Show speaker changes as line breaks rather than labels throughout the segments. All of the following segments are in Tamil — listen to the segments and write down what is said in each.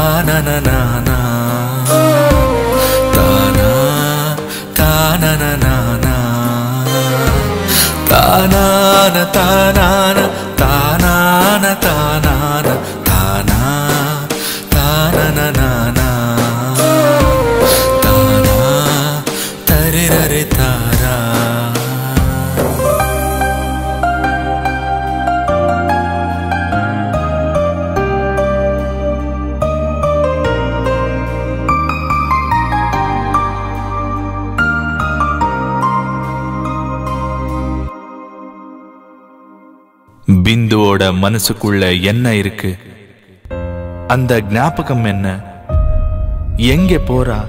தானனனானா தானா தானனனானா தானான தானான தானான தானான தானா தானனனானா தானா தரிரரி தாரா பிந்துவோட மனசுக்குள்ள என்ன இருக்கு அந்த ஞாபகம் என்ன எங்க போறா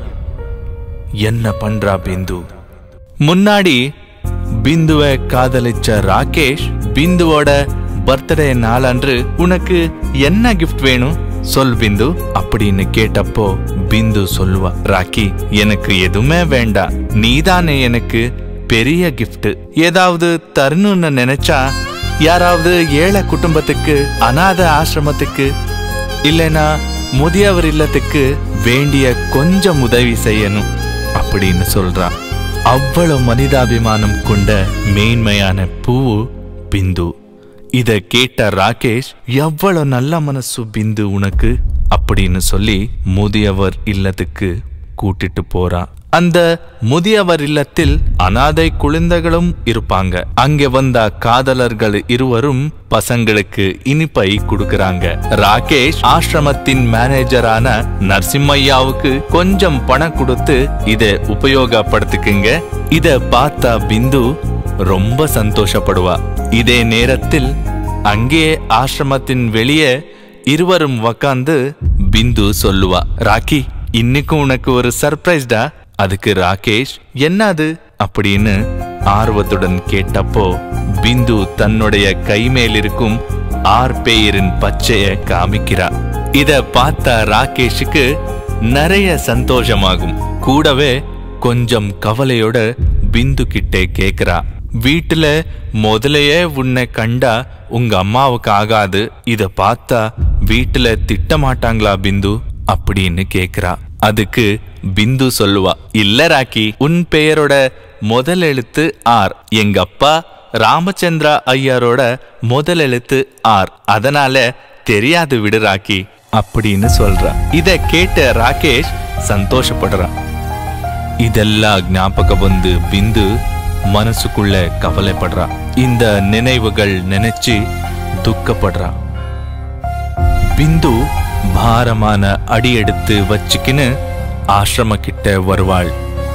என்ன பண்றா பிந்து முன்னாடி பிந்துவை காதலிச்ச ராகேஷ் பிந்துவோட பர்த்டே நாளன்று உனக்கு என்ன கிஃப்ட் வேணும் சொல் பிந்து அப்படின்னு கேட்டப்போ பிந்து சொல்லுவா ராக்கி எனக்கு எதுவுமே வேண்டாம் நீதானே எனக்கு பெரிய gift ஏதாவது தரணும்னு நினைச்சா யாராவது ஏழை குடும்பத்துக்கு அனாதை ஆசிரமத்துக்கு இல்லைனா முதியவர் இல்லத்துக்கு வேண்டிய கொஞ்சம் உதவி செய்யணும் அப்படின்னு சொல்றான் அவ்வளவு மனிதாபிமானம் கொண்ட மேன்மையான பூவு பிந்து இத கேட்ட ராகேஷ் எவ்வளவு நல்ல மனசு பிந்து உனக்கு அப்படின்னு சொல்லி முதியவர் இல்லத்துக்கு கூட்டிட்டு போறான் அந்த முதியவர் இல்லத்தில் அனாதை குழந்தைகளும் இருப்பாங்க அங்கே வந்த காதலர்கள் இருவரும் பசங்களுக்கு இனிப்பை கொடுக்கறாங்க ராகேஷ் ஆசிரமத்தின் மேனேஜரான நரசிம்மையாவுக்கு கொஞ்சம் பணம் கொடுத்து இத உபயோகப்படுத்திக்குங்க இத பார்த்த பிந்து ரொம்ப சந்தோஷப்படுவா இதே நேரத்தில் அங்கே ஆசிரமத்தின் வெளியே இருவரும் உக்காந்து பிந்து சொல்லுவா ராக்கி இன்னைக்கும் உனக்கு ஒரு சர்ப்ரைஸ்டா அதுக்கு ராகேஷ் என்னது அப்படின்னு ஆர்வத்துடன் கேட்டப்போ பிந்து தன்னுடைய கை மேல் இருக்கும் ஆர் பெயரின் பச்சைய காமிக்கிறா இத பார்த்த ராகேஷுக்கு நிறைய சந்தோஷமாகும் கூடவே கொஞ்சம் கவலையோட பிந்து கிட்டே கேக்குறா வீட்டுல முதலையே உன்னை கண்டா உங்க அம்மாவுக்கு ஆகாது இத பார்த்தா வீட்டுல திட்ட மாட்டாங்களா பிந்து அப்படின்னு கேக்குறா அதுக்கு பிந்து சொல்லுவா இல்ல ராக்கி உன் பெயரோட முதல் எழுத்து ஆர் எங்க அப்பா ராமச்சந்திரா ஐயரோட முதல் எழுத்து ஆர் அதனால தெரியாது விடு ராக்கி அப்படின்னு சொல்றா இத கேட்ட ராகேஷ் சந்தோஷப்படுறான் இதெல்லாம் ஞாபகம் வந்து பிந்து மனசுக்குள்ள கவலைப்படுறா இந்த நினைவுகள் நினைச்சு துக்கப்படுறா பிந்து பாரமான அடி எடுத்து வச்சுக்கின்னு ஆசிரம கிட்ட வருவாள்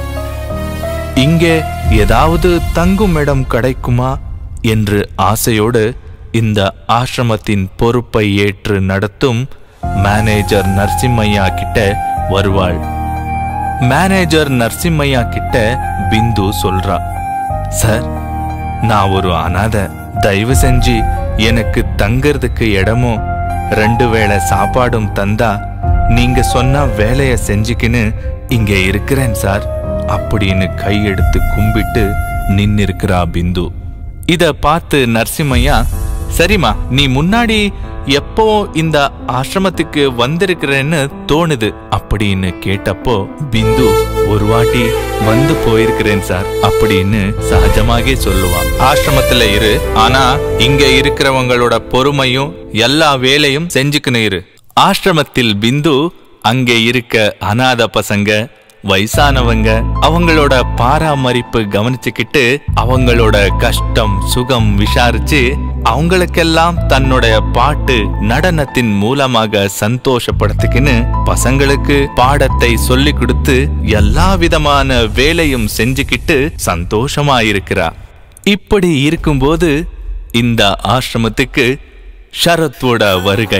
இங்கே ஏதாவது தங்கும் இடம் கிடைக்குமா என்று ஆசையோடு இந்த ஆசிரமத்தின் பொறுப்பை ஏற்று நடத்தும் மேனேஜர் நரசிம்மையா கிட்ட வருவாள் மேனேஜர் நரசிம்மையா கிட்ட பிந்து சொல்றா சார் நான் ஒரு அனாதை தயவு செஞ்சு எனக்கு தங்கறதுக்கு இடமும் ரெண்டு வேளை சாப்பாடும் தந்தா நீங்க சொன்ன வேலைய செஞ்சுக்கின்னு இங்க இருக்கிறேன் சார் அப்படின்னு கையெடுத்து கும்பிட்டு நின்னிருக்கிறா பிந்து இத பார்த்து நரசிம்மையா சரிம்மா நீ முன்னாடி எப்போ இந்த ஆசிரமத்துக்கு வந்திருக்கிறேன்னு தோணுது அப்படின்னு கேட்டப்போ பிந்து ஒரு வாட்டி வந்து போயிருக்கிறேன் சார் அப்படின்னு சகஜமாகவே சொல்லுவா ஆசிரமத்துல இரு ஆனா இங்க இருக்கிறவங்களோட பொறுமையும் எல்லா வேலையும் செஞ்சுக்கணும் இரு ஆசிரமத்தில் பிந்து அங்கே இருக்க அனாத பசங்க வயசானவங்க அவங்களோட பாராமரிப்பு கவனிச்சுக்கிட்டு அவங்களோட கஷ்டம் சுகம் விசாரிச்சு அவங்களுக்கெல்லாம் தன்னுடைய பாட்டு நடனத்தின் மூலமாக சந்தோஷப்படுத்திக்கின்னு பசங்களுக்கு பாடத்தை சொல்லி கொடுத்து எல்லா விதமான வேலையும் செஞ்சுக்கிட்டு சந்தோஷமா இருக்கிறா இப்படி இருக்கும்போது இந்த ஆசிரமத்துக்கு ஷரத்தோட வருகை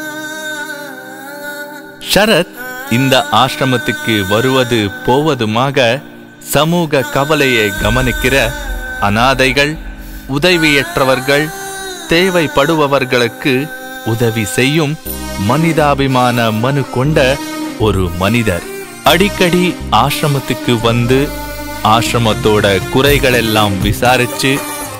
ஷரத் இந்த ஆசிரமத்துக்கு வருவது போவதுமாக சமூக கவலையை கவனிக்கிற அனாதைகள் உதவியற்றவர்கள் தேவைப்படுபவர்களுக்கு உதவி செய்யும் மனிதாபிமான மனு கொண்ட ஒரு மனிதர் அடிக்கடி ஆசிரமத்துக்கு வந்து ஆசிரமத்தோட குறைகளெல்லாம் விசாரிச்சு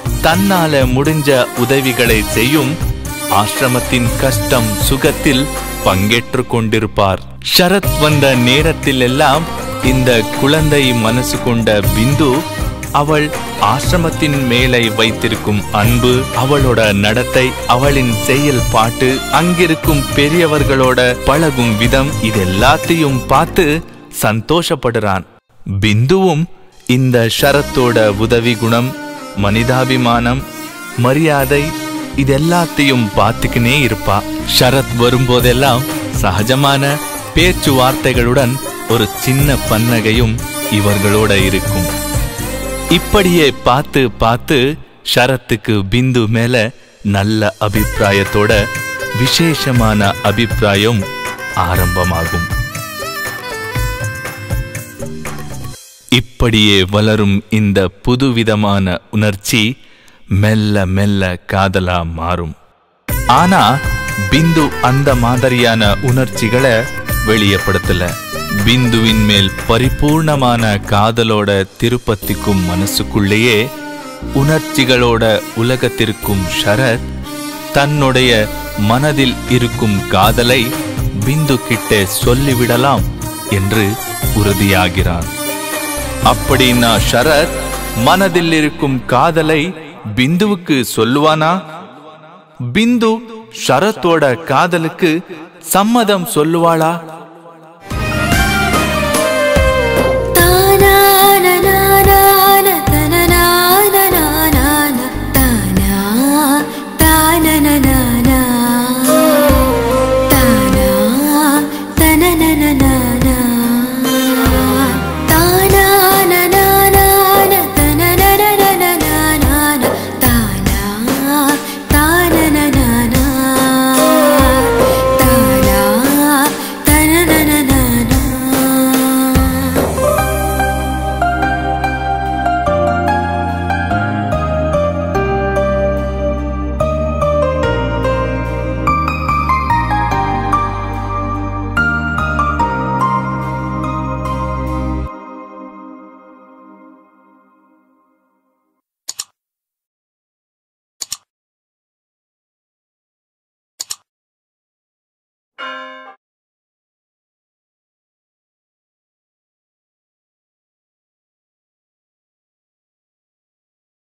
தன்னால முடிஞ்ச உதவிகளை செய்யும் ஆசிரமத்தின் கஷ்டம் சுகத்தில் பங்கேற்று கொண்டிருப்பார் ஷரத் வந்த நேரத்தில் எல்லாம் இந்த குழந்தை மனசு கொண்ட பிந்து அவள் ஆசிரமத்தின் மேலே வைத்திருக்கும் அன்பு அவளோட நடத்தை அவளின் செயல் பாட்டு அங்கிருக்கும் பெரியவர்களோட பழகும் விதம் இதெல்லாத்தையும் பார்த்து சந்தோஷப்படுறான் பிந்துவும் இந்த ஷரத்தோட உதவி குணம் மனிதாபிமானம் மரியாதை இதெல்லாத்தையும் பார்த்துக்கினே இருப்பா ஷரத் வரும்போதெல்லாம் சகஜமான பேச்சுவார்த்தைகளுடன் ஒரு சின்ன பன்னகையும் இவர்களோட இருக்கும் இப்படியே பார்த்து பார்த்து ஷரத்துக்கு பிந்து மேல நல்ல அபிப்பிராயத்தோட விசேஷமான அபிப்பிராயம் ஆரம்பமாகும் இப்படியே வளரும் இந்த புதுவிதமான உணர்ச்சி மெல்ல மெல்ல காதலா மாறும் ஆனா பிந்து அந்த மாதிரியான உணர்ச்சிகளை வெளியப்படுத்தல பிந்துவின் மேல் பரிபூர்ணமான காதலோட திருப்பத்திக்கும் மனசுக்குள்ளேயே உணர்ச்சிகளோட உலகத்திற்கும் ஷரத் தன்னுடைய மனதில் இருக்கும் காதலை பிந்து கிட்டே சொல்லிவிடலாம் என்று உறுதியாகிறான் அப்படின்னா ஷரத் மனதில் இருக்கும் காதலை பிந்துவுக்கு சொல்லுவானா பிந்து ஷரத்தோட காதலுக்கு சம்மதம் சொல்லுவாளா